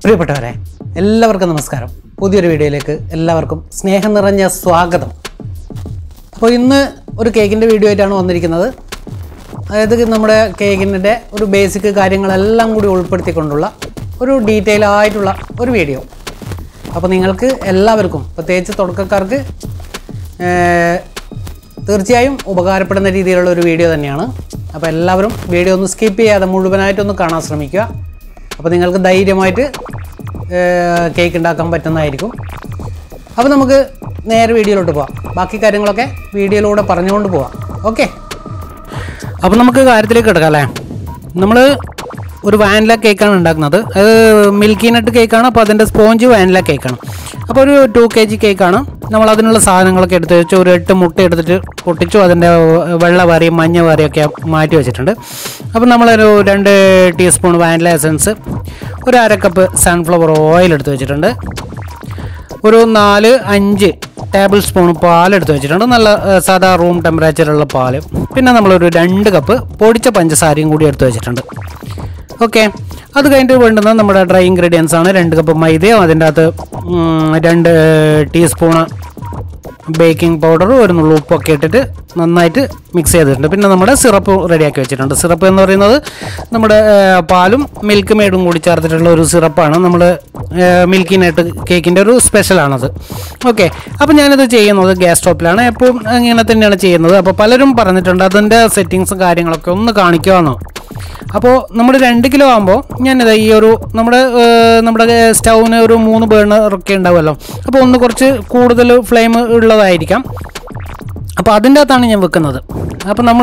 പ്രിയപ്പെട്ടവരെ എല്ലാവർക്കും നമസ്കാരം പുതിയൊരു വീഡിയോയിലേക്ക് എല്ലാവർക്കും സ്നേഹം നിറഞ്ഞ സ്വാഗതം അപ്പോൾ ഇന്ന് ഒരു കേക്കിൻ്റെ വീഡിയോ ആയിട്ടാണ് വന്നിരിക്കുന്നത് അതായത് നമ്മുടെ കേക്കിൻ്റെ ഒരു ബേസിക് കാര്യങ്ങളെല്ലാം കൂടി ഉൾപ്പെടുത്തിക്കൊണ്ടുള്ള ഒരു ഡീറ്റെയിൽ ആയിട്ടുള്ള ഒരു വീഡിയോ അപ്പോൾ നിങ്ങൾക്ക് എല്ലാവർക്കും പ്രത്യേകിച്ച് തുടക്കക്കാർക്ക് ഏർ, തീർച്ചയായും ഉപകാരപ്പെടുന്ന രീതിയിലുള്ള ഒരു വീഡിയോ തന്നെയാണ് അപ്പോൾ എല്ലാവരും വീഡിയോ ഒന്ന് സ്കിപ്പ് ചെയ്യാതെ മുഴുവനായിട്ടൊന്ന് കാണാൻ ശ്രമിക്കുക അപ്പോൾ നിങ്ങൾക്ക് ധൈര്യമായിട്ട് ഏർ, കേക്ക് ഉണ്ടാക്കാൻ പറ്റുന്നതായിരിക്കും അപ്പോൾ നമുക്ക് നേരെ വീഡിയോയിലോട്ട് പോവാം ബാക്കി കാര്യങ്ങളൊക്കെ വീഡിയോയിലൂടെ പറഞ്ഞുകൊണ്ട് പോവാം ഓക്കെ അപ്പോൾ നമുക്ക് കാര്യത്തിലേക്ക് കിടക്കാം അല്ലേ നമ്മൾ ഒരു വാനില കേക്കാണ് ഉണ്ടാക്കുന്നത് അത് മിൽക്കി നട്ട് കേക്കാണ് അപ്പോൾ അതിൻ്റെ സ്പോഞ്ച് വാനില കേക്കാണ് അപ്പോൾ ഒരു ടു കെ ജി കേക്കാണ് നമ്മൾ അതിനുള്ള സാധനങ്ങളൊക്കെ എടുത്ത് വെച്ച് ഒരു എട്ട് മുട്ട എടുത്തിട്ട് പൊട്ടിച്ചു അതിൻ്റെ വെള്ള വരയും മഞ്ഞ വരയൊക്കെ മാറ്റി വെച്ചിട്ടുണ്ട് അപ്പോൾ നമ്മളൊരു രണ്ട് ടീസ്പൂൺ വാനില എസൻസ് ഒരു അര കപ്പ് സൺഫ്ലവർ ഓയിൽ എടുത്ത് വെച്ചിട്ടുണ്ട് ഒരു നാല് അഞ്ച് ടേബിൾ സ്പൂൺ പാൽ എടുത്ത് വെച്ചിട്ടുണ്ട് നല്ല ഏഹ്, സാധാ റൂം ടെമ്പറേച്ചറുള്ള പാൽ പിന്നെ നമ്മളൊരു രണ്ട് കപ്പ് പൊടിച്ച പഞ്ചസാരയും കൂടി എടുത്ത് വെച്ചിട്ടുണ്ട് ഓക്കെ അത് കഴിഞ്ഞിട്ട് വേണ്ടുന്നത് നമ്മുടെ ഡ്രൈ ഇൻഗ്രീഡിയൻസ് ആണ് രണ്ട് കപ്പ് മൈദയും അതിൻ്റെ അകത്ത് ഉം, രണ്ട് ടീസ്പൂണ് ബേക്കിംഗ് പൗഡറും ഒരു നുള്ളു ഉപ്പൊക്കെ ഇട്ടിട്ട് നന്നായിട്ട് മിക്സ് ചെയ്തിട്ടുണ്ട് പിന്നെ നമ്മുടെ സിറപ്പ് റെഡിയാക്കി വെച്ചിട്ടുണ്ട് സിറപ്പ് എന്ന് പറയുന്നത് നമ്മുടെ ഏഹ്, പാലും മിൽക്ക് മെയ്ഡും കൂടി ചേർത്തിട്ടുള്ള ഒരു സിറപ്പാണ് നമ്മൾ മിൽക്കി നട്ട് കേക്കിൻ്റെ ഒരു സ്പെഷ്യലാണത് ഓക്കെ അപ്പോൾ ഞാനിത് ചെയ്യുന്നത് ഗ്യാസ് സ്റ്റോപ്പിലാണ് എപ്പോഴും ഇങ്ങനെ തന്നെയാണ് ചെയ്യുന്നത് അപ്പോൾ പലരും പറഞ്ഞിട്ടുണ്ട് അതിൻ്റെ സെറ്റിങ്സും കാര്യങ്ങളൊക്കെ ഒന്ന് കാണിക്കുമെന്നോ അപ്പോൾ നമ്മൾ രണ്ട് കിലോ ആകുമ്പോൾ ഞാനിത് ഈ ഒരു നമ്മുടെ ഏഹ്, നമ്മുടെ സ്റ്റൗവിന് ഒരു മൂന്ന് ബേണർ ഒക്കെ ഉണ്ടാവുമല്ലോ അപ്പോൾ ഒന്ന് കുറച്ച് കൂടുതൽ ഫ്ലെയിം ഉള്ളതായിരിക്കാം അപ്പോൾ അതിൻ്റെ അകത്താണ് ഞാൻ വെക്കുന്നത് അപ്പോൾ നമ്മൾ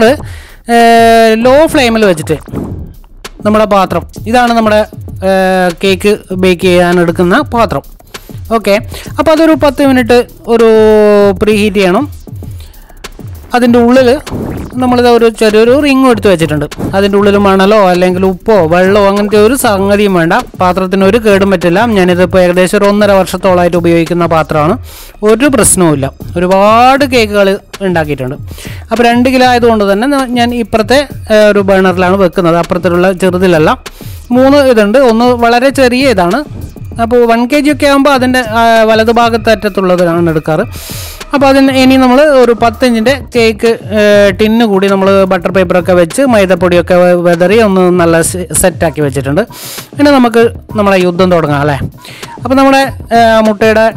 ലോ ഫ്ലെയിമിൽ വെച്ചിട്ട് നമ്മുടെ പാത്രം ഇതാണ് നമ്മുടെ ഏഹ്, കേക്ക് ബേക്ക് ചെയ്യാൻ എടുക്കുന്ന പാത്രം ഓക്കെ അപ്പോൾ അതൊരു പത്ത് മിനിറ്റ് ഒരു പ്രീ ഹീറ്റ് ചെയ്യണം അതിൻ്റെ ഉള്ളിൽ നമ്മളിത് ഒരു ചെറിയൊരു റിങ് എടുത്ത് വെച്ചിട്ടുണ്ട് അതിൻ്റെ ഉള്ളിൽ മണലോ അല്ലെങ്കിൽ ഉപ്പോ വെള്ളമോ അങ്ങനത്തെ ഒരു സംഗതിയും വേണ്ട പാത്രത്തിന് ഒരു കേടും പറ്റില്ല ഞാനിതിപ്പോൾ ഏകദേശം ഒരു ഒന്നര വർഷത്തോളമായിട്ട് ഉപയോഗിക്കുന്ന പാത്രമാണ് ഒരു പ്രശ്നവുമില്ല ഒരുപാട് കേക്കുകൾ ഉണ്ടാക്കിയിട്ടുണ്ട് അപ്പോൾ രണ്ട് കിലോ ആയതുകൊണ്ട് തന്നെ ന- ഞാൻ ഇപ്പുറത്തെ ഏ, ഒരു ബേണറിലാണ് വെക്കുന്നത് അപ്പുറത്തുള്ള ചെറുതിലല്ല മൂന്ന് ഇതുണ്ട് ഒന്ന് വളരെ ചെറിയ ഇതാണ് അപ്പോൾ വൺ കെ ജി ഒക്കെ ആകുമ്പോൾ അതിൻ്റെ ആ, വലത് ഭാഗത്ത് അറ്റത്തുള്ളതാണ് എടുക്കാറ് അപ്പോൾ അതിന് ഇനി നമ്മൾ ഒരു പത്തിഞ്ചിൻ്റെ കേക്ക് ടിന്ന് കൂടി നമ്മൾ ബട്ടർ പേപ്പറൊക്കെ വെച്ച് മൈദപ്പൊടിയൊക്കെ വെ- വെതറി ഒന്ന് നല്ല സെറ്റാക്കി വെച്ചിട്ടുണ്ട് ഇനി നമുക്ക് നമ്മളെ യുദ്ധം തുടങ്ങാം അല്ലേ അപ്പോൾ നമ്മുടെ ആ, മുട്ടയുടെ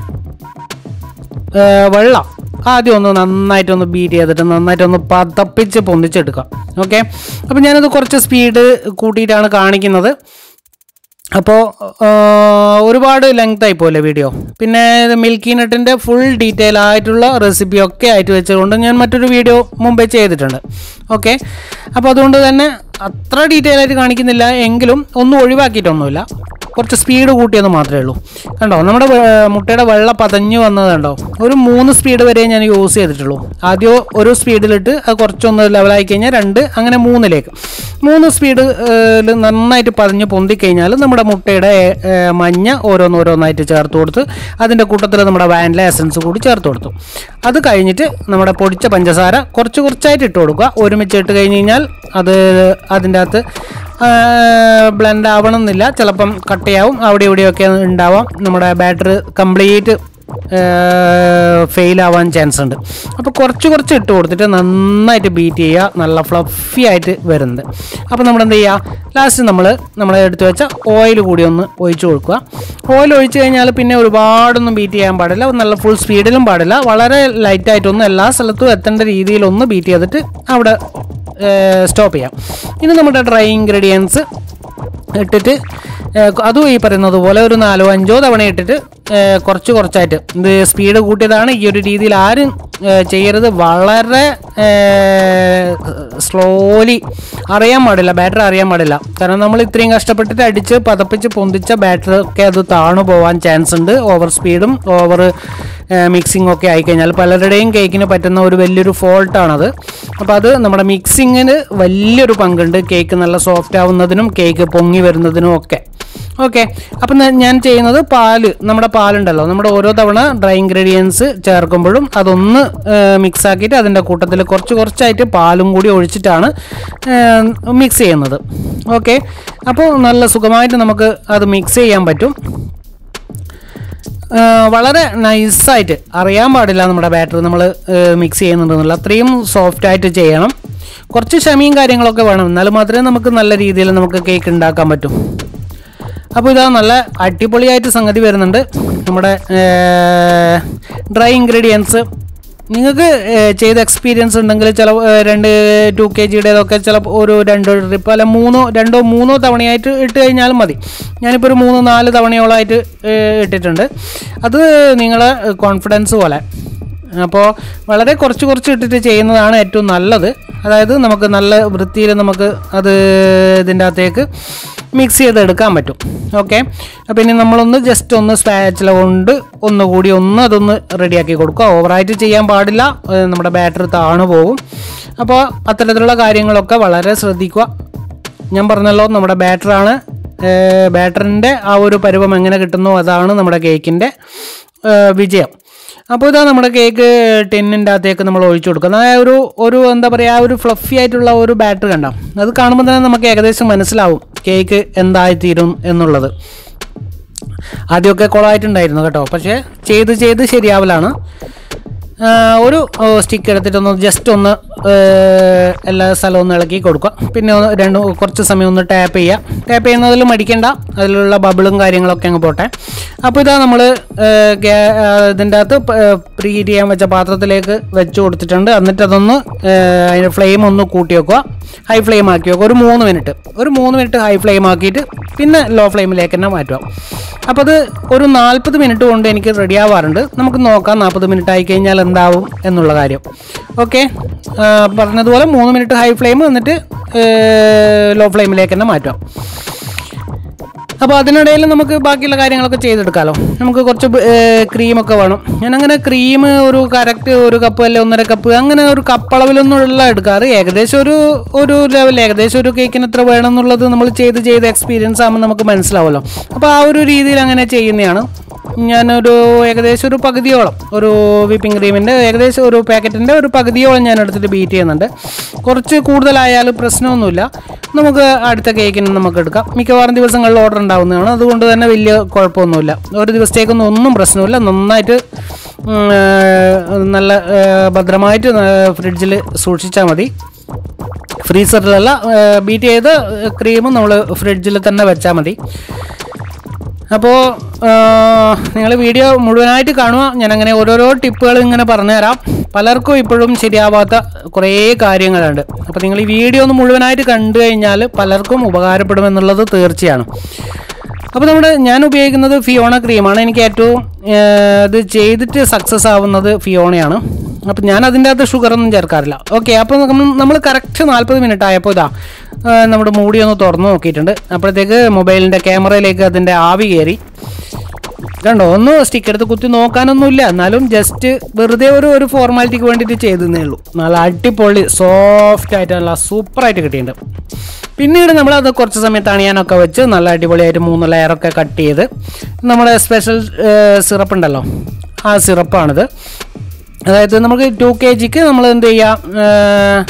ആ, വെള്ളം ആദ്യം ഒന്ന് നന്നായിട്ടൊന്ന് ബീറ്റ് ചെയ്തിട്ട് നന്നായിട്ടൊന്ന് പതപ്പിച്ച് പൊന്തിച്ചെടുക്കാം ഓക്കെ അപ്പോൾ ഞാനത് കുറച്ച് സ്പീഡ് കൂട്ടിയിട്ടാണ് കാണിക്കുന്നത് അപ്പോൾ ഒരുപാട് ലെങ്ത് ആയി പോലെ വീഡിയോ പിന്നെ ഇത് മിൽക്കി നട്ടിൻ്റെ ഫുൾ ഡീറ്റെയിൽ ആയിട്ടുള്ള റെസിപ്പി ഒക്കെ ആയിട്ട് വെച്ചുകൊണ്ട് ഞാൻ മറ്റൊരു വീഡിയോ മുമ്പേ ചെയ്തിട്ടുണ്ട് ഓക്കെ അപ്പോൾ അതുകൊണ്ട് തന്നെ അത്ര ഡീറ്റെയിൽ ആയിട്ട് കാണിക്കുന്നില്ല എങ്കിലും ഒന്നും ഒഴിവാക്കിയിട്ടൊന്നുമില്ല കുറച്ച് സ്പീഡ് കൂട്ടിയെന്ന് മാത്രമേ ഉള്ളൂ കണ്ടോ നമ്മുടെ വെ- മുട്ടയുടെ വെള്ള പതഞ്ഞു വന്നത് കണ്ടോ ഒരു മൂന്ന് സ്പീഡ് വരെ ഞാൻ യൂസ് ചെയ്തിട്ടുള്ളൂ ആദ്യം ഒരു സ്പീഡിലിട്ട് അത് കുറച്ചൊന്ന് ലെവലായി കഴിഞ്ഞാൽ രണ്ട് അങ്ങനെ മൂന്നിലേക്ക് മൂന്ന് സ്പീഡ് നന്നായിട്ട് പതഞ്ഞ് പൊന്തിക്കഴിഞ്ഞാൽ നമ്മുടെ മുട്ടയുടെ ഏ, മഞ്ഞ ഓരോന്നോരോന്നായിട്ട് ചേർത്ത് കൊടുത്ത് അതിൻ്റെ കൂട്ടത്തിൽ നമ്മുടെ വാനില എസൻസ് കൂടി ചേർത്ത് കൊടുത്തു അത് കഴിഞ്ഞിട്ട് നമ്മുടെ പൊടിച്ച പഞ്ചസാര കുറച്ച് കുറച്ചായിട്ട് ഇട്ട് കൊടുക്കുക ഒരുമിച്ച് ഇട്ട് കഴിഞ്ഞ് കഴിഞ്ഞാൽ അത് അതിൻ്റെ അകത്ത് ബ്ലെൻഡ് ആവണമെന്നില്ല ചിലപ്പം കട്ടയാവും അവിടെ ഇവിടെയൊക്കെ ഉണ്ടാവാം നമ്മുടെ ബാറ്ററി കംപ്ലീറ്റ് ഫെയിൽ ആവാൻ ചാൻസ് ഉണ്ട് അപ്പോൾ കുറച്ച് കുറച്ച് ഇട്ട് കൊടുത്തിട്ട് നന്നായിട്ട് ബീറ്റ് ചെയ്യുക നല്ല ഫ്ലഫി ആയിട്ട് വരുന്നത് അപ്പോൾ നമ്മൾ എന്ത് ചെയ്യുക ലാസ്റ്റ് നമ്മൾ നമ്മൾ എടുത്ത് വെച്ച ഓയിൽ കൂടി ഒന്ന് ഒഴിച്ചു കൊടുക്കുക ഓയിൽ ഒഴിച്ച് കഴിഞ്ഞാൽ പിന്നെ ഒരുപാടൊന്നും ബീറ്റ് ചെയ്യാൻ പാടില്ല നല്ല ഫുൾ സ്പീഡിലും പാടില്ല വളരെ ലൈറ്റായിട്ടൊന്നും എല്ലാ സ്ഥലത്തും എത്തേണ്ട രീതിയിലൊന്ന് ബീറ്റ് ചെയ്തിട്ട് അവിടെ സ്റ്റോപ്പ് ചെയ്യാം ഇനി നമ്മുടെ ഡ്രൈ ഇൻഗ്രീഡിയൻസ് ഇട്ടിട്ട് ഏഹ്, അതും ഈ പറയുന്നത് പോലെ ഒരു നാലോ അഞ്ചോ തവണ ഇട്ടിട്ട് ഏഹ്, കുറച്ച് കുറച്ചായിട്ട് ഇത് സ്പീഡ് കൂട്ടിയതാണ് ഈ ഒരു രീതിയിൽ ആരും ഏഹ്, ചെയ്യരുത് വളരെ സ്ലോലി അറിയാൻ പാടില്ല ബാറ്ററി അറിയാൻ പാടില്ല കാരണം നമ്മൾ ഇത്രയും കഷ്ടപ്പെട്ടിട്ട് അടിച്ച് പതപ്പിച്ച് പൊന്തിച്ച ബാറ്ററി ഒക്കെ അത് താണു പോകാൻ ചാൻസ് ഉണ്ട് ഓവർ സ്പീഡും ഓവർ മിക്സിംഗ് ഒക്കെ ആയിക്കഴിഞ്ഞാൽ പലരുടെയും കേക്കിന് പറ്റുന്ന ഒരു വലിയൊരു ഫോൾട്ടാണത് അപ്പോൾ അത് നമ്മുടെ മിക്സിങ്ങിന് വലിയൊരു പങ്കുണ്ട് കേക്ക് നല്ല സോഫ്റ്റ് ആവുന്നതിനും കേക്ക് പൊങ്ങി വരുന്നതിനും ഒക്കെ ഓക്കെ അപ്പം ന- ഞാൻ ചെയ്യുന്നത് പാല് നമ്മുടെ പാലുണ്ടല്ലോ നമ്മുടെ ഓരോ തവണ ഡ്രൈ ഇൻഗ്രീഡിയൻസ് ചേർക്കുമ്പോഴും അതൊന്ന് മിക്സ് ആക്കിയിട്ട് അതിൻ്റെ കൂട്ടത്തിൽ കുറച്ച് കുറച്ചായിട്ട് പാലും കൂടി ഒഴിച്ചിട്ടാണ് മിക്സ് ചെയ്യുന്നത് ഓക്കെ അപ്പോൾ നല്ല സുഖമായിട്ട് നമുക്ക് അത് മിക്സ് ചെയ്യാൻ പറ്റും ആ, വളരെ നൈസായിട്ട് അറിയാൻ പാടില്ല നമ്മുടെ ബാറ്ററി നമ്മൾ മിക്സ് ചെയ്യുന്നുണ്ടെന്നുള്ള അത്രയും സോഫ്റ്റായിട്ട് ചെയ്യണം കുറച്ച് ക്ഷമയും കാര്യങ്ങളൊക്കെ വേണം എന്നാലും മാത്രമേ നമുക്ക് നല്ല രീതിയിൽ നമുക്ക് കേക്ക് ഉണ്ടാക്കാൻ പറ്റൂ അപ്പോൾ ഇതാ നല്ല അടിപൊളിയായിട്ട് സംഗതി വരുന്നുണ്ട് നമ്മുടെ ഡ്രൈ ഇൻഗ്രീഡിയൻസ് നിങ്ങൾക്ക് ഏഹ്, ചെയ്ത എക്സ്പീരിയൻസ് ഉണ്ടെങ്കിൽ ചില ഏഹ്, രണ്ട് ടു കെ ജിയുടേതൊക്കെ ചില ഒരു രണ്ടോ ട്രിപ്പ് അല്ല മൂന്നോ രണ്ടോ മൂന്നോ തവണയായിട്ട് ഇട്ട് കഴിഞ്ഞാലും മതി ഞാനിപ്പോൾ ഒരു മൂന്ന് നാല് തവണയോളമായിട്ട് ഏഹ്, ഇട്ടിട്ടുണ്ട് അത് നിങ്ങളെ കോൺഫിഡൻസ് പോലെ അപ്പോൾ വളരെ കുറച്ച് കുറച്ച് ഇട്ടിട്ട് ചെയ്യുന്നതാണ് ഏറ്റവും നല്ലത് അതായത് നമുക്ക് നല്ല വൃത്തിയിൽ നമുക്ക് അത് ഇതിൻ്റെ അകത്തേക്ക് മിക്സ് ചെയ്തെടുക്കാൻ പറ്റും ഓക്കെ അപ്പോൾ ഇനി നമ്മളൊന്ന് ജസ്റ്റ് ഒന്ന് സ്പാച്ചില കൊണ്ട് ഒന്നുകൂടി ഒന്ന് അതൊന്ന് റെഡിയാക്കി കൊടുക്കുക ഓവറായിട്ട് ചെയ്യാൻ പാടില്ല ഏഹ് നമ്മുടെ ബാറ്ററി താണു പോകും അപ്പോൾ അത്തരത്തിലുള്ള കാര്യങ്ങളൊക്കെ വളരെ ശ്രദ്ധിക്കുക ഞാൻ പറഞ്ഞല്ലോ നമ്മുടെ ബാറ്ററാണ് ബാറ്ററിൻ്റെ ആ ഒരു പരുവം എങ്ങനെ കിട്ടുന്നു അതാണ് നമ്മുടെ കേക്കിൻ്റെ വിജയം അപ്പോൾ ഇതാ നമ്മുടെ കേക്ക് ടിന്നിൻ്റെ അകത്തേക്ക് നമ്മൾ ഒഴിച്ചു കൊടുക്കുന്നത് ആ ഒരു ഒരു എന്താ പറയുക ആ ഒരു ഫ്ലഫി ആയിട്ടുള്ള ഒരു ബാറ്ററി കണ്ട അത് കാണുമ്പോൾ തന്നെ നമുക്ക് ഏകദേശം മനസ്സിലാവും കേക്ക് എന്തായിത്തീരും എന്നുള്ളത് ആദ്യമൊക്കെ കുളമായിട്ടുണ്ടായിരുന്നു കേട്ടോ പക്ഷേ ചെയ്ത് ചെയ്ത് ശരിയാവലാണ് ആ, ഒരു സ്റ്റിക്ക് എടുത്തിട്ടൊന്ന് ജസ്റ്റ് ഒന്ന് ഏ, എല്ലാ സ്ഥലവും ഒന്ന് ഇളക്കി കൊടുക്കുക പിന്നെ ഒന്ന് രണ്ട് കുറച്ച് സമയം ഒന്ന് ടാപ്പ് ചെയ്യുക ടാപ്പ് ചെയ്യുന്നതിൽ മടിക്കണ്ട അതിലുള്ള ബബിളും കാര്യങ്ങളൊക്കെ അങ്ങ് പോട്ടെ അപ്പോൾ ഇതാ നമ്മൾ ഇതിൻ്റെ അകത്ത് പ്രീ ഹീറ്റ് ചെയ്യാൻ വെച്ച പാത്രത്തിലേക്ക് വെച്ച് കൊടുത്തിട്ടുണ്ട് എന്നിട്ട് അതൊന്ന് ഏ, അതിൻ്റെ ഫ്ലെയിം ഒന്ന് കൂട്ടി വെക്കുക ഹൈ ഫ്ലെയിം ആക്കി വെക്കുക ഒരു മൂന്ന് മിനിറ്റ് ഒരു മൂന്ന് മിനിറ്റ് ഹൈ ഫ്ലെയിം ആക്കിയിട്ട് പിന്നെ ലോ ഫ്ലെയിമിലേക്ക് തന്നെ മാറ്റുക അപ്പോൾ അത് ഒരു നാൽപ്പത് മിനിറ്റ് കൊണ്ട് എനിക്ക് റെഡി ആവാറുണ്ട് നമുക്ക് നോക്കാം നാൽപ്പത് മിനിറ്റ് ആയി കഴിഞ്ഞാൽ എന്താവും എന്നുള്ള കാര്യം ഓക്കെ പറഞ്ഞതുപോലെ മൂന്ന് മിനിറ്റ് ഹൈ ഫ്ലെയിം എന്നിട്ട് ലോ ഫ്ലെയിമിലേക്ക് തന്നെ മാറ്റാം അപ്പോൾ അതിനിടയിൽ നമുക്ക് ബാക്കിയുള്ള കാര്യങ്ങളൊക്കെ ചെയ്തെടുക്കാമല്ലോ നമുക്ക് കുറച്ച് ക്രീമൊക്കെ വേണം ഞാനങ്ങനെ ക്രീം ഒരു കറക്റ്റ് ഒരു കപ്പ് അല്ലെ ഒന്നര കപ്പ് അങ്ങനെ ഒരു കപ്പളവിലൊന്നും ഉള്ള എടുക്കാറ് ഏകദേശം ഒരു ഒരു ലെവൽ ഏകദേശം ഒരു കേക്കിന് എത്ര വേണം എന്നുള്ളത് നമ്മൾ ചെയ്ത് ചെയ്ത് എക്സ്പീരിയൻസ് ആകുമ്പോൾ നമുക്ക് മനസ്സിലാവുമല്ലോ അപ്പോൾ ആ ഒരു രീതിയിൽ അങ്ങനെ ചെയ്യുന്നതാണ് ഞാനൊരു ഏകദേശം ഒരു പകുതിയോളം ഒരു വിപ്പിംഗ് ക്രീമിൻ്റെ ഏകദേശം ഒരു പാക്കറ്റിൻ്റെ ഒരു പകുതിയോളം ഞാൻ എടുത്തിട്ട് ബീറ്റ് ചെയ്യുന്നുണ്ട് കുറച്ച് കൂടുതലായാലും പ്രശ്നമൊന്നുമില്ല നമുക്ക് അടുത്ത കേക്കിന് നമുക്ക് എടുക്കാം മിക്കവാറും ദിവസങ്ങളിൽ ഓർഡർ ഉണ്ടാവുന്നതാണ് അതുകൊണ്ട് തന്നെ വലിയ കുഴപ്പമൊന്നുമില്ല ഒരു ദിവസത്തേക്കൊന്നും ഒന്നും പ്രശ്നമില്ല നന്നായിട്ട് ഉം, ഏർ, നല്ല ഏർ, ഭദ്രമായിട്ട് ഫ്രിഡ്ജിൽ സൂക്ഷിച്ചാൽ മതി ഫ്രീസറിലല്ല ബീറ്റ് ചെയ്ത് ക്രീം നമ്മൾ ഫ്രിഡ്ജിൽ തന്നെ വെച്ചാൽ മതി അപ്പോൾ നിങ്ങൾ വീഡിയോ മുഴുവനായിട്ട് കാണുക ഞാനങ്ങനെ ഓരോരോ ടിപ്പുകൾ ഇങ്ങനെ പറഞ്ഞുതരാം പലർക്കും ഇപ്പോഴും ശരിയാവാത്ത കുറേ കാര്യങ്ങളുണ്ട് അപ്പോൾ നിങ്ങൾ ഈ വീഡിയോ ഒന്ന് മുഴുവനായിട്ട് കണ്ടു കഴിഞ്ഞാൽ പലർക്കും ഉപകാരപ്പെടുമെന്നുള്ളത് തീർച്ചയാണ് അപ്പോൾ നമ്മുടെ ഞാൻ ഉപയോഗിക്കുന്നത് ഫിയോണ ക്രീമാണ് എനിക്ക് ഏറ്റവും ഏർ, ഇത് ചെയ്തിട്ട് സക്സസ് ആവുന്നത് ഫിയോണയാണ് അപ്പോൾ ഞാൻ അതിൻ്റെ അകത്ത് ഷുഗറൊന്നും ചേർക്കാറില്ല ഓക്കെ അപ്പോൾ നമ്മൾ കറക്റ്റ് നാൽപ്പത് മിനിറ്റ് ആയപ്പോൾ ഇതാ ആ, നമ്മുടെ മൂടി ഒന്ന് തുറന്ന് നോക്കിയിട്ടുണ്ട് അപ്പോഴത്തേക്ക് മൊബൈലിൻ്റെ ക്യാമറയിലേക്ക് അതിൻ്റെ ആവി കയറി കണ്ടോ ഒന്ന് സ്റ്റിക്ക് എടുത്ത് കുത്തി നോക്കാനൊന്നുമില്ല എന്നാലും ജസ്റ്റ് വെറുതെ ഒരു ഒരു ഫോർമാലിറ്റിക്ക് വേണ്ടിയിട്ട് ചെയ്തതേ ഉള്ളൂ നല്ല അടിപൊളി സോഫ്റ്റ് ആയിട്ട് നല്ല സൂപ്പറായിട്ട് കിട്ടിയിട്ടുണ്ട് പിന്നീട് നമ്മൾ അത് കുറച്ച് സമയം തണിയാനൊക്കെ വെച്ച് നല്ല അടിപൊളിയായിട്ട് മൂന്ന് ലെയറൊക്കെ കട്ട് ചെയ്ത് നമ്മുടെ സ്പെഷ്യൽ സിറപ്പ് ഉണ്ടല്ലോ ആ സിറപ്പാണിത് അതായത് നമുക്ക് ടു കെ ജിക്ക് നമ്മൾ എന്ത് ചെയ്യാം ഏർ,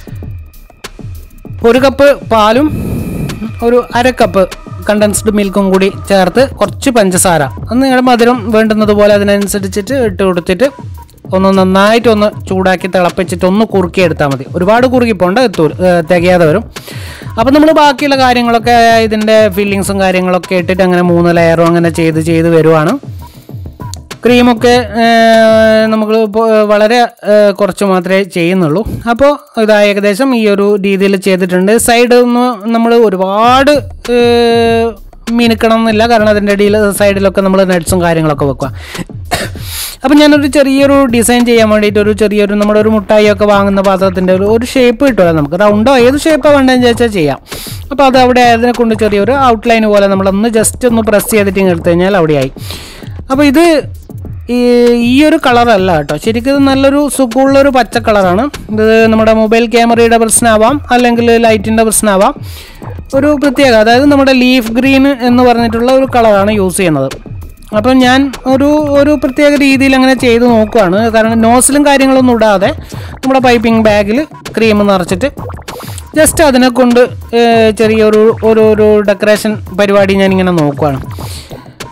ഒരു കപ്പ് പാലും ഒരു അര കപ്പ് കണ്ടൻസ്ഡ് മിൽക്കും കൂടി ചേർത്ത് കുറച്ച് പഞ്ചസാര അത് നിങ്ങളുടെ മധുരം വേണ്ടുന്നത് പോലെ അതിനനുസരിച്ചിട്ട് ഇട്ട് കൊടുത്തിട്ട് ഒന്ന് നന്നായിട്ട് ഒന്ന് ചൂടാക്കി തിളപ്പിച്ചിട്ട് ഒന്ന് കുറുക്കി എടുത്താൽ മതി ഒരുപാട് കുറുക്കി പോണ്ട എത്തൂ തികയാതെ വരും അപ്പം നമ്മൾ ബാക്കിയുള്ള കാര്യങ്ങളൊക്കെ ഇതിൻ്റെ ഫില്ലിങ്സും കാര്യങ്ങളൊക്കെ ഇട്ടിട്ട് അങ്ങനെ മൂന്ന് ലെയറും അങ്ങനെ ചെയ്ത് ചെയ്ത് വരുവാണ് ക്രീമൊക്കെ നമുക്ക് ഇപ്പോൾ വളരെ ഏഹ്, കുറച്ച് മാത്രമേ ചെയ്യുന്നുള്ളൂ അപ്പോൾ ഇതാ ഏകദേശം ഈ ഒരു രീതിയിൽ ചെയ്തിട്ടുണ്ട് സൈഡ് ഒന്ന് നമ്മൾ ഒരുപാട് ഏഹ്, മിനുക്കണം എന്നില്ല കാരണം അതിൻ്റെ അടിയിൽ സൈഡിലൊക്കെ നമ്മൾ നട്ട്സും കാര്യങ്ങളൊക്കെ വെക്കുക അപ്പം ഞാനൊരു ചെറിയൊരു ഡിസൈൻ ചെയ്യാൻ വേണ്ടിയിട്ട് ഒരു ചെറിയൊരു നമ്മുടെ ഒരു മുട്ടായി ഒക്കെ വാങ്ങുന്ന പാത്രത്തിൻ്റെ ഒരു ഒരു ഷേപ്പ് കിട്ടുമല്ലോ നമുക്ക് റൗണ്ടോ ഏത് ഷേപ്പാണ് വേണ്ടതെന്ന് ചോദിച്ചാൽ ചെയ്യാം അപ്പോൾ അത് അവിടെ അതിനെ കൊണ്ട് ചെറിയൊരു ഔട്ട്ലൈൻ പോലെ നമ്മളൊന്ന് ജസ്റ്റ് ഒന്ന് പ്രസ് ചെയ്തിട്ട് ഇങ്ങ് എടുത്തു കഴിഞ്ഞാൽ അവിടെയായി അപ്പോൾ ഇത് ഈ ഈ ഒരു കളറല്ല കേട്ടോ ശരിക്കും ഇത് നല്ലൊരു സുഖമുള്ളൊരു പച്ച കളറാണ് ഇത് നമ്മുടെ മൊബൈൽ ക്യാമറയുടെ പ്രശ്നമാവാം അല്ലെങ്കിൽ ലൈറ്റിൻ്റെ പ്രശ്നമാവാം ഒരു പ്രത്യേക അതായത് നമ്മുടെ ലീഫ് ഗ്രീൻ എന്ന് പറഞ്ഞിട്ടുള്ള ഒരു കളറാണ് യൂസ് ചെയ്യുന്നത് അപ്പം ഞാൻ ഒരു ഒരു പ്രത്യേക രീതിയിൽ അങ്ങനെ ചെയ്ത് നോക്കുവാണ് കാരണം നോസിലും കാര്യങ്ങളൊന്നും ഇടാതെ നമ്മുടെ പൈപ്പിംഗ് ബാഗിൽ ക്രീം നിറച്ചിട്ട് ജസ്റ്റ് അതിനെ കൊണ്ട് ഏർ, ചെറിയൊരു ഒരു ഒരു ഡെക്കറേഷൻ പരിപാടി ഞാനിങ്ങനെ നോക്കുവാണ്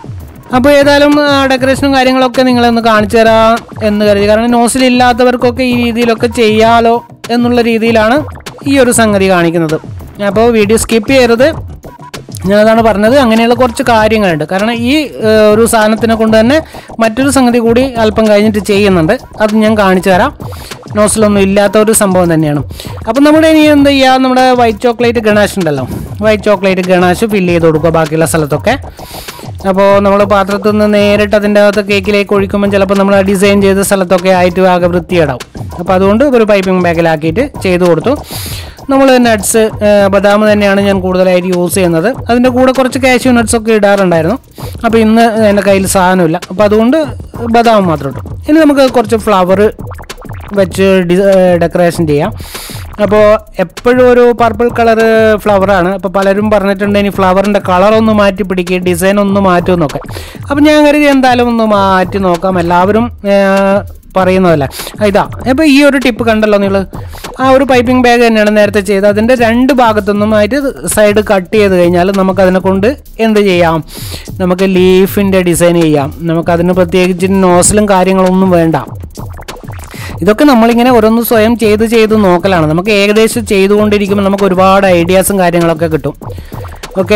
അപ്പോൾ ഏതായാലും ഡെക്കറേഷനും കാര്യങ്ങളൊക്കെ നിങ്ങളൊന്ന് കാണിച്ചു തരാം എന്ന് കരുതി കാരണം നോസിൽ ഇല്ലാത്തവർക്കൊക്കെ ഈ രീതിയിലൊക്കെ ചെയ്യാലോ എന്നുള്ള രീതിയിലാണ് ഈ ഒരു സംഗതി കാണിക്കുന്നത് അപ്പോൾ വീഡിയോ സ്കിപ്പ് ചെയ്യരുത് ഞാനതാണ് പറഞ്ഞത് അങ്ങനെയുള്ള കുറച്ച് കാര്യങ്ങളുണ്ട് കാരണം ഈ ഏഹ്, ഒരു സാധനത്തിനെ കൊണ്ട് തന്നെ മറ്റൊരു സംഗതി കൂടി അല്പം കഴിഞ്ഞിട്ട് ചെയ്യുന്നുണ്ട് അത് ഞാൻ കാണിച്ചു തരാം നോസിലൊന്നും ഇല്ലാത്ത ഒരു സംഭവം തന്നെയാണ് അപ്പം നമ്മുടെ ഇനി എന്ത് ചെയ്യുക നമ്മുടെ വൈറ്റ് ചോക്ലേറ്റ് ഗണാഷ് ഉണ്ടല്ലോ വൈറ്റ് ചോക്ലേറ്റ് ഗണാഷ് ഫില്ല് ചെയ്ത് കൊടുക്കുക ബാക്കിയുള്ള സ്ഥലത്തൊക്കെ അപ്പോൾ നമ്മൾ പാത്രത്തിൽ നിന്ന് നേരിട്ട് അതിൻ്റെ അകത്ത് കേക്കിലേക്ക് ഒഴിക്കുമ്പോൾ ചിലപ്പോൾ നമ്മൾ ഡിസൈൻ ചെയ്ത സ്ഥലത്തൊക്കെ ആയിട്ട് ആകെ വൃത്തിയിടാവും അപ്പോൾ അതുകൊണ്ട് ഒരു പൈപ്പിംഗ് ബാഗിലാക്കിയിട്ട് ചെയ്ത് കൊടുത്തു നമ്മൾ നട്ട്സ് ബദാം തന്നെയാണ് ഞാൻ കൂടുതലായിട്ട് യൂസ് ചെയ്യുന്നത് അതിൻ്റെ കൂടെ കുറച്ച് കാഷ്യൂ നട്ട്സ് ഒക്കെ ഇടാറുണ്ടായിരുന്നു അപ്പോൾ ഇന്ന് എൻ്റെ കയ്യിൽ സാധനമില്ല അപ്പോൾ അതുകൊണ്ട് ബദാം മാത്രം ഇട്ടു ഇനി നമുക്ക് കുറച്ച് ഫ്ലവർ വെച്ച് ഡി ഡെക്കറേഷൻ ചെയ്യാം അപ്പോൾ എപ്പോഴും ഒരു പർപ്പിൾ കളറ് ഫ്ലവറാണ് അപ്പോൾ പലരും പറഞ്ഞിട്ടുണ്ട് ഇനി ഫ്ലവറിൻ്റെ കളർ ഒന്ന് മാറ്റി പിടിക്കുക ഡിസൈൻ ഒന്ന് മാറ്റും എന്നൊക്കെ അപ്പോൾ ഞാൻ കരുതി എന്തായാലും ഒന്ന് മാറ്റി നോക്കാം എല്ലാവരും ഏർ, പറയുന്നതല്ല ആ, ഇതാ അപ്പോൾ ഈ ഒരു ടിപ്പ് കണ്ടല്ലോ നിങ്ങൾ ആ ഒരു പൈപ്പിംഗ് ബാഗ് തന്നെയാണ് നേരത്തെ ചെയ്തത് അതിൻ്റെ രണ്ട് ഭാഗത്തുനിന്നുമായിട്ട് സൈഡ് കട്ട് ചെയ്ത് കഴിഞ്ഞാൽ നമുക്കതിനെ കൊണ്ട് എന്ത് ചെയ്യാം നമുക്ക് ലീഫിൻ്റെ ഡിസൈൻ ചെയ്യാം നമുക്കതിന് പ്രത്യേകിച്ച് നോസിലും കാര്യങ്ങളൊന്നും വേണ്ട ഇതൊക്കെ നമ്മളിങ്ങനെ ഓരോന്ന് സ്വയം ചെയ്ത് ചെയ്ത് നോക്കലാണ് നമുക്ക് ഏകദേശം ചെയ്തുകൊണ്ടിരിക്കുമ്പോൾ നമുക്ക് ഒരുപാട് ഐഡിയാസും കാര്യങ്ങളൊക്കെ കിട്ടും ഓക്കെ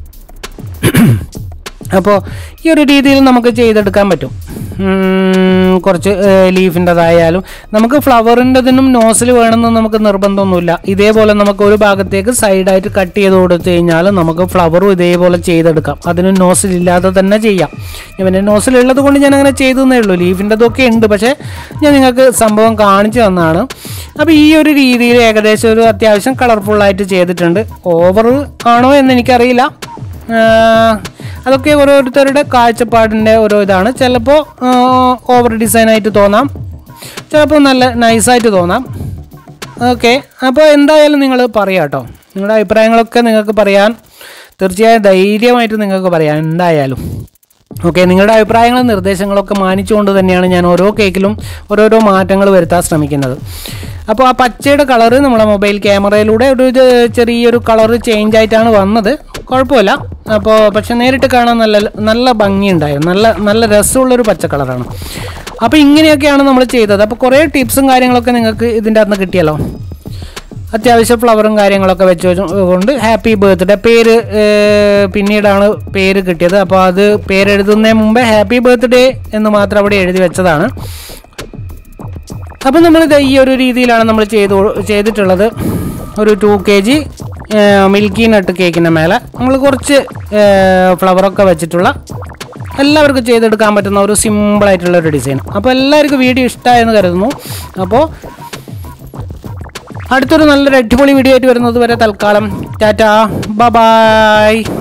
അപ്പോൾ ഈ ഒരു രീതിയിൽ നമുക്ക് ചെയ്തെടുക്കാൻ പറ്റും ഉം, കുറച്ച് ലീഫിൻ്റെതായാലും നമുക്ക് ഫ്ലവറിൻ്റെതിനും നോസിൽ വേണമെന്ന് നമുക്ക് നിർബന്ധമൊന്നുമില്ല ഇതേപോലെ നമുക്ക് ഒരു ഭാഗത്തേക്ക് സൈഡായിട്ട് കട്ട് ചെയ്ത് കൊടുത്തു കഴിഞ്ഞാൽ നമുക്ക് ഫ്ലവറും ഇതേപോലെ ചെയ്തെടുക്കാം അതിന് നോസിൽ ഇല്ലാതെ തന്നെ ചെയ്യാം ഇവൻ്റെ നോസിലുള്ളത് കൊണ്ട് ഞാൻ അങ്ങനെ ചെയ്തു എന്നേ ഉള്ളൂ ലീഫിൻ്റെതൊക്കെ ഉണ്ട് പക്ഷേ ഞാൻ നിങ്ങൾക്ക് സംഭവം കാണിച്ചു തന്നതാണ് അപ്പോൾ ഈ ഒരു രീതിയിൽ ഏകദേശം ഒരു അത്യാവശ്യം കളർഫുള്ളായിട്ട് ചെയ്തിട്ടുണ്ട് ഓവർ ആണോ എന്ന് എനിക്കറിയില്ല ആഹ് അതൊക്കെ ഓരോരുത്തരുടെ കാഴ്ചപ്പാടിൻ്റെ ഓരോ ഇതാണ് ചിലപ്പോൾ ഓവർ ഡിസൈനായിട്ട് തോന്നാം ചിലപ്പോൾ നല്ല നൈസായിട്ട് തോന്നാം ഓക്കെ അപ്പോൾ എന്തായാലും നിങ്ങൾ പറയാം കേട്ടോ നിങ്ങളുടെ അഭിപ്രായങ്ങളൊക്കെ നിങ്ങൾക്ക് പറയാൻ തീർച്ചയായും ധൈര്യമായിട്ട് നിങ്ങൾക്ക് പറയാം എന്തായാലും ഓക്കെ നിങ്ങളുടെ അഭിപ്രായങ്ങളും നിർദ്ദേശങ്ങളൊക്കെ മാനിച്ചുകൊണ്ട് തന്നെയാണ് ഞാൻ ഓരോ കേക്കിലും ഓരോരോ മാറ്റങ്ങൾ വരുത്താൻ ശ്രമിക്കുന്നത് അപ്പോൾ ആ പച്ചയുടെ കളറ് നമ്മുടെ മൊബൈൽ ക്യാമറയിലൂടെ ഒരു ഇത് ചെറിയൊരു കളറ് ചേഞ്ച് ആയിട്ടാണ് വന്നത് കുഴപ്പമില്ല അപ്പോൾ പക്ഷെ നേരിട്ട് കാണാൻ നല്ല നല്ല ഭംഗിയുണ്ടായിരുന്നു നല്ല നല്ല രസമുള്ളൊരു പച്ച കളറാണ് അപ്പോൾ ഇങ്ങനെയൊക്കെയാണ് നമ്മൾ ചെയ്തത് അപ്പോൾ കുറേ ടിപ്സും കാര്യങ്ങളൊക്കെ നിങ്ങൾക്ക് ഇതിൻ്റെ അകത്ത് കിട്ടിയല്ലോ അത്യാവശ്യം ഫ്ലവറും കാര്യങ്ങളൊക്കെ വെച്ച് കൊണ്ട് ഹാപ്പി ബർത്ത്ഡേ പേര് ഏർ, പിന്നീടാണ് പേര് കിട്ടിയത് അപ്പോൾ അത് പേരെഴുതുന്നതിന് മുമ്പേ ഹാപ്പി ബർത്ത്ഡേ എന്ന് മാത്രം അവിടെ എഴുതി വെച്ചതാണ് അപ്പം നമ്മളിത് ഈ ഒരു രീതിയിലാണ് നമ്മൾ ചെയ്തു ചെയ്തിട്ടുള്ളത് ഒരു two K G milky nut കേക്കിൻ്റെ മേലെ നമ്മൾ കുറച്ച് ഫ്ലവറൊക്കെ വെച്ചിട്ടുള്ള എല്ലാവർക്കും ചെയ്തെടുക്കാൻ പറ്റുന്ന ഒരു സിമ്പിളായിട്ടുള്ള ഒരു ഡിസൈൻ അപ്പോൾ എല്ലാവർക്കും വീഡിയോ ഇഷ്ടമായെന്ന് കരുതുന്നു അപ്പോൾ അടുത്തൊരു നല്ലൊരു അടിപൊളി വീഡിയോ ആയിട്ട് വരുന്നത് വരെ തൽക്കാലം ടാറ്റാ ബ ബായ്